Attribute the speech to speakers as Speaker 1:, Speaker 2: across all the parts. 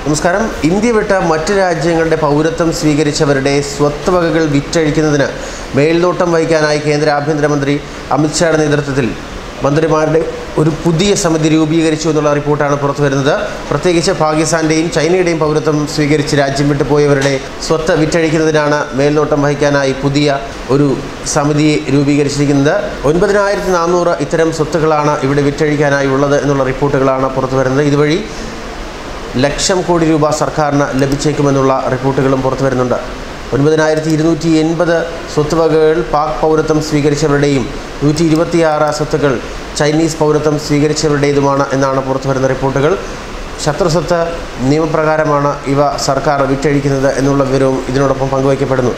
Speaker 1: നമസ്കാരം ഇന്ത്യ വിട്ട മറ്റ് രാജ്യങ്ങളുടെ പൗരത്വം സ്വീകരിച്ചവരുടെ സ്വത്ത് വകകൾ വിറ്റഴിക്കുന്നതിന് മേൽനോട്ടം വഹിക്കാനായി കേന്ദ്ര ആഭ്യന്തരമന്ത്രി അമിത്ഷായുടെ നേതൃത്വത്തിൽ മന്ത്രിമാരുടെ ഒരു പുതിയ സമിതി രൂപീകരിച്ചു എന്നുള്ള റിപ്പോർട്ടാണ് പുറത്തു വരുന്നത് പ്രത്യേകിച്ച് പാകിസ്ഥാൻ്റെയും ചൈനയുടെയും പൗരത്വം സ്വീകരിച്ച് രാജ്യം വിട്ടുപോയവരുടെ സ്വത്ത് വിറ്റഴിക്കുന്നതിനാണ് മേൽനോട്ടം വഹിക്കാനായി പുതിയ ഒരു സമിതിയെ രൂപീകരിച്ചിരിക്കുന്നത് ഒൻപതിനായിരത്തി നാനൂറ് ഇത്തരം സ്വത്തുക്കളാണ് ഇവിടെ വിറ്റഴിക്കാനായി ഉള്ളത് എന്നുള്ള റിപ്പോർട്ടുകളാണ് പുറത്തു വരുന്നത് ഇതുവഴി ലക്ഷം കോടി രൂപ സർക്കാരിന് ലഭിച്ചേക്കുമെന്നുള്ള റിപ്പോർട്ടുകളും പുറത്തു വരുന്നുണ്ട് ഒൻപതിനായിരത്തി ഇരുന്നൂറ്റി എൺപത് സ്വത്തുവകകൾ പാക് പൗരത്വം സ്വീകരിച്ചവരുടെയും നൂറ്റി ഇരുപത്തിയാറ് സ്വത്തുക്കൾ ചൈനീസ് പൗരത്വം സ്വീകരിച്ചവരുടേതുമാണ് എന്നാണ് പുറത്തു വരുന്ന റിപ്പോർട്ടുകൾ ശത്രുസ്വത്ത് നിയമപ്രകാരമാണ് ഇവ സർക്കാർ വിറ്റഴിക്കുന്നത് എന്നുള്ള വിവരവും ഇതിനോടൊപ്പം പങ്കുവയ്ക്കപ്പെടുന്നു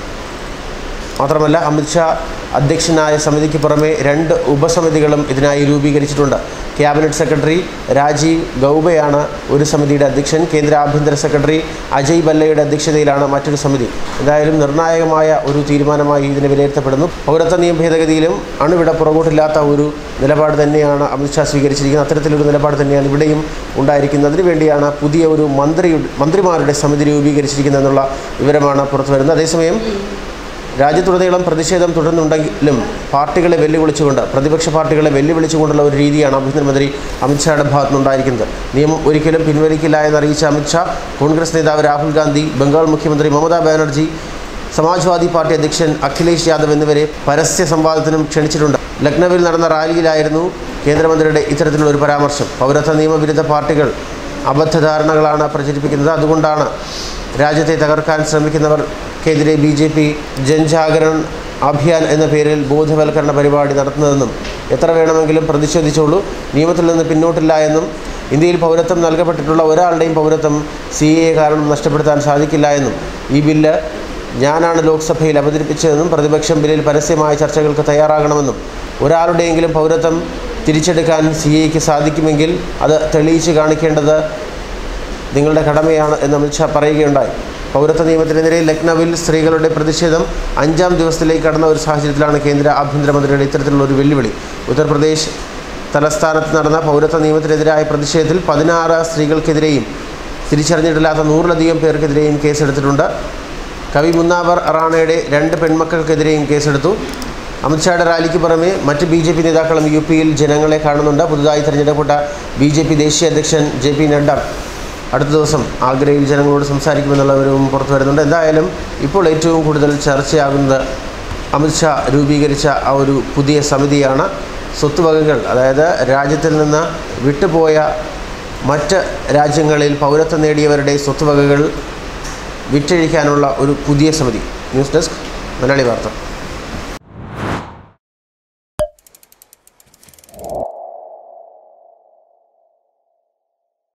Speaker 1: മാത്രമല്ല അമിത്ഷാ അധ്യക്ഷനായ സമിതിക്ക് പുറമെ രണ്ട് ഉപസമിതികളും ഇതിനായി രൂപീകരിച്ചിട്ടുണ്ട് ക്യാബിനറ്റ് സെക്രട്ടറി രാജീവ് ഗൗബയാണ് ഒരു സമിതിയുടെ അധ്യക്ഷൻ കേന്ദ്ര ആഭ്യന്തര സെക്രട്ടറി അജയ് ബല്ലയുടെ അധ്യക്ഷതയിലാണ് മറ്റൊരു സമിതി എന്തായാലും നിർണായകമായ ഒരു തീരുമാനമായി ഇതിനെ വിലയിരുത്തപ്പെടുന്നു പൗരത്വ നിയമ ഭേദഗതിയിലും അണുവിട പുറകോട്ടില്ലാത്ത ഒരു നിലപാട് തന്നെയാണ് അമിത്ഷാ സ്വീകരിച്ചിരിക്കുന്നത് അത്തരത്തിലൊരു നിലപാട് തന്നെയാണ് ഇവിടെയും ഉണ്ടായിരിക്കുന്നത് അതിനുവേണ്ടിയാണ് പുതിയ ഒരു മന്ത്രി മന്ത്രിമാരുടെ സമിതി രൂപീകരിച്ചിരിക്കുന്നത് എന്നുള്ള വിവരമാണ് പുറത്തു വരുന്നത് അതേസമയം രാജ്യത്തുടനീളം പ്രതിഷേധം തുടർന്നുണ്ടെങ്കിലും പാർട്ടികളെ വെല്ലുവിളിച്ചുകൊണ്ട് പ്രതിപക്ഷ പാർട്ടികളെ വെല്ലുവിളിച്ചുകൊണ്ടുള്ള ഒരു രീതിയാണ് ആഭ്യന്തരമന്ത്രി അമിത്ഷായുടെ ഭാഗത്തുനിന്നുണ്ടായിരിക്കുന്നത് നിയമം ഒരിക്കലും പിൻവലിക്കില്ല എന്നറിയിച്ച അമിത്ഷാ കോൺഗ്രസ് നേതാവ് രാഹുൽ ഗാന്ധി ബംഗാൾ മുഖ്യമന്ത്രി മമതാ ബാനർജി സമാജ്വാദി പാർട്ടി അധ്യക്ഷൻ അഖിലേഷ് യാദവ് എന്നിവരെ പരസ്യ സംവാദത്തിനും ക്ഷണിച്ചിട്ടുണ്ട് ലക്നൌവിൽ നടന്ന റാലിയിലായിരുന്നു കേന്ദ്രമന്ത്രിയുടെ ഇത്തരത്തിലുള്ള ഒരു പരാമർശം പൗരത്വ നിയമവിരുദ്ധ പാർട്ടികൾ അബദ്ധധാരണകളാണ് പ്രചരിപ്പിക്കുന്നത് അതുകൊണ്ടാണ് രാജ്യത്തെ തകർക്കാൻ ശ്രമിക്കുന്നവർക്കെതിരെ B J P Jan Jagaran Abhiyan എന്ന പേരിൽ ബോധവൽക്കരണ പരിപാടി നടത്തുന്നതെന്നും എത്ര വേണമെങ്കിലും പ്രതിഷേധിച്ചോളൂ നിയമത്തിൽ നിന്ന് പിന്നോട്ടില്ല എന്നും ഇന്ത്യയിൽ പൗരത്വം നൽകപ്പെട്ടിട്ടുള്ള ഒരാളുടെയും പൗരത്വം സി എ കാരണം നഷ്ടപ്പെടുത്താൻ സാധിക്കില്ല എന്നും ഈ ബില്ല് ഞാനാണ് ലോക്സഭയിൽ അവതരിപ്പിച്ചതെന്നും പ്രതിപക്ഷം ബില്ലിൽ പരസ്യമായ ചർച്ചകൾക്ക് തയ്യാറാകണമെന്നും ഒരാളുടെയെങ്കിലും പൗരത്വം തിരിച്ചെടുക്കാൻ സി എക്ക് സാധിക്കുമെങ്കിൽ അത് തെളിയിച്ച് കാണിക്കേണ്ടത് നിങ്ങളുടെ കടമയാണ് എന്ന് അമിത്ഷാ പറയുകയുണ്ടായി പൗരത്വ നിയമത്തിനെതിരെ ലക്നൌവിൽ സ്ത്രീകളുടെ പ്രതിഷേധം അഞ്ചാം ദിവസത്തിലേക്ക് കടന്ന ഒരു സാഹചര്യത്തിലാണ് കേന്ദ്ര ആഭ്യന്തരമന്ത്രിയുടെ ഇത്തരത്തിലുള്ള ഒരു വെല്ലുവിളി ഉത്തർപ്രദേശ് തലസ്ഥാനത്ത് നടന്ന പൗരത്വ നിയമത്തിനെതിരായ പ്രതിഷേധത്തിൽ പതിനാറ് സ്ത്രീകൾക്കെതിരെയും തിരിച്ചറിഞ്ഞിട്ടില്ലാത്ത നൂറിലധികം പേർക്കെതിരെയും കേസെടുത്തിട്ടുണ്ട് കവി മുന്നാവർ റാണയുടെ രണ്ട് പെൺമക്കൾക്കെതിരെയും കേസെടുത്തു അമിത്ഷായുടെ റാലിക്ക് പുറമെ മറ്റ് ബി ജെ പി നേതാക്കളും യു പിയിൽ ജനങ്ങളെ കാണുന്നുണ്ട് പുതുതായി തിരഞ്ഞെടുക്കപ്പെട്ട ബി ജെ പി ദേശീയ അധ്യക്ഷൻ ജെ പി നഡ്ഡ അടുത്ത ദിവസം ആഗ്രയിൽ ജനങ്ങളോട് സംസാരിക്കുമെന്നുള്ളവരും പുറത്തു വരുന്നുണ്ട് എന്തായാലും ഇപ്പോൾ ഏറ്റവും കൂടുതൽ ചർച്ചയാകുന്നത് അമിത്ഷാ രൂപീകരിച്ച ആ ഒരു പുതിയ സമിതിയാണ് സ്വത്തുവകകൾ അതായത് രാജ്യത്തിൽ നിന്ന് വിട്ടുപോയ മറ്റ് രാജ്യങ്ങളിൽ പൗരത്വം നേടിയവരുടെ സ്വത്തുവകകൾ വിറ്റഴിക്കാനുള്ള ഒരു പുതിയ സമിതി ന്യൂസ് ഡെസ്ക് മലയാളി വാർത്ത